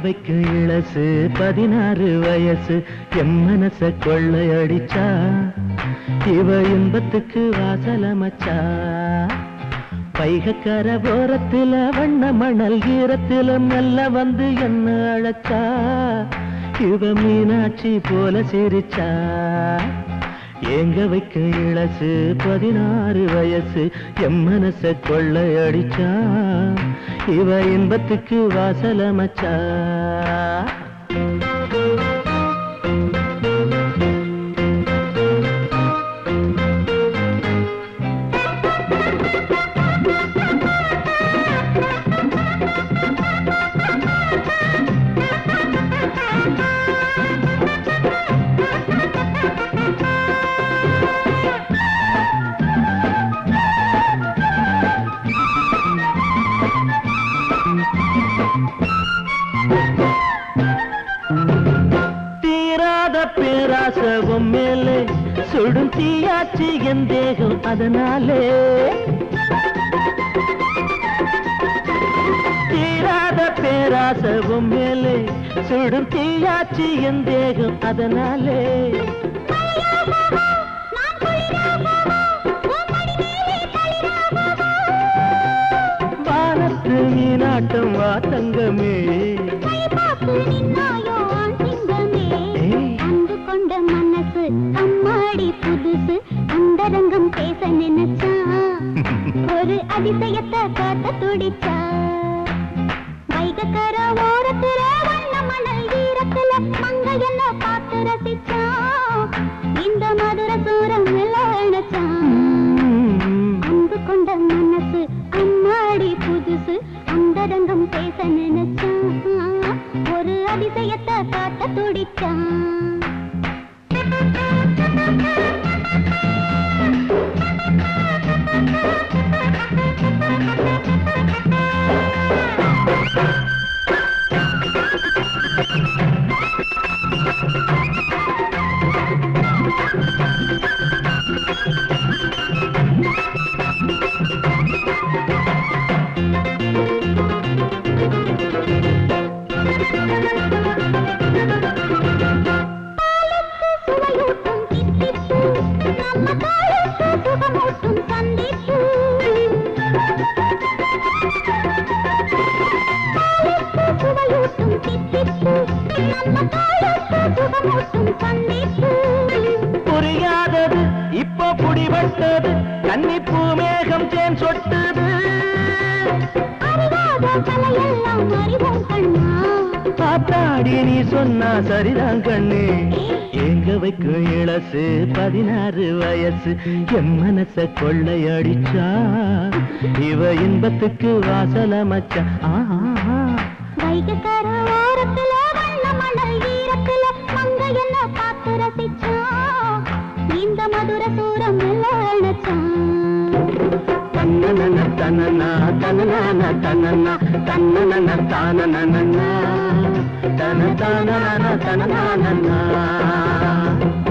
வைக்கும் இளசு பதினாறு வயசு என் மனச கொள்ளையடிச்சா இவ இன்பத்துக்கு வாசலமச்சா பைகக்கர ஓரத்துல வண்ண மணல் ஈரத்துல மெல்ல வந்து என்ன அழைச்சா இவ மீனாட்சி போல சிரிச்சா ஏங்க வைக்க இளசு பதினாறு வயசு என் மனச கொள்ளையடிச்சா இவ இன்பத்துக்கு வாசலமச்சா தீராத பேராசவும் மேலே சுடும் தீயாச்சி என் தேகம் அதனாலே தீராத பேராசவும் மேலே சுடும் தீயாச்சி என் தேகம் அதனாலே வானத்து மீனாட்டம் வா தங்கமே ஏய். அன்பு கொண்ட மனசு அம்மாடி புதுசு அந்தரங்கம் பேச நினைச்சா ஒரு அதிசயத்தை காட்ட துடிச்சா வைகக்கர ஓரத்துல வண்ண மணல் ஈரத்துல மங்க என்ன பார்த்து ரசிச்சா இந்த மதுர சூரம் அணைச்சா அன்பு கொண்ட மனசு அம்மாடி புதுசு அந்தரங்கம் பேச நினைச்சா ஒரு அதிசயத்தை காட்ட துடிச்சா சுவையூட்டும் தித்திப்பு நம்ம தாளுக்கு சுகமூட்டும் சந்திப்பு தாளுக்கு சுவையூட்டும் தித்திப்பு நம்ம தாளுக்கு சுகமூட்டும் சந்திப்பு புரியாதது இப்போ புடிபட்டது கன்னிப்பூ மேகம் தேன் சொட்டுது அறியாத கலையெல்லாம் அறிவோம் கண்ணா காத்தாடி நீ சொன்னா சரிதான் கண்ணு ஏங்க வைக்கும் இளசு பதினாறு வயசு என் மனச கொள்ளையடிச்சா இவ இன்பத்துக்கு வாசலமச்சா ஆஹா வைகக்கர ஓரத்துல வண்ண மணல் ஈரத்துல மங்க என்ன பார்த்து ரசிச்சா இந்த மதுர சூரம் அணைச்சா தன்னன தனனா தனனான தனனா தன்னன தானனனா தன தானன தனனானனா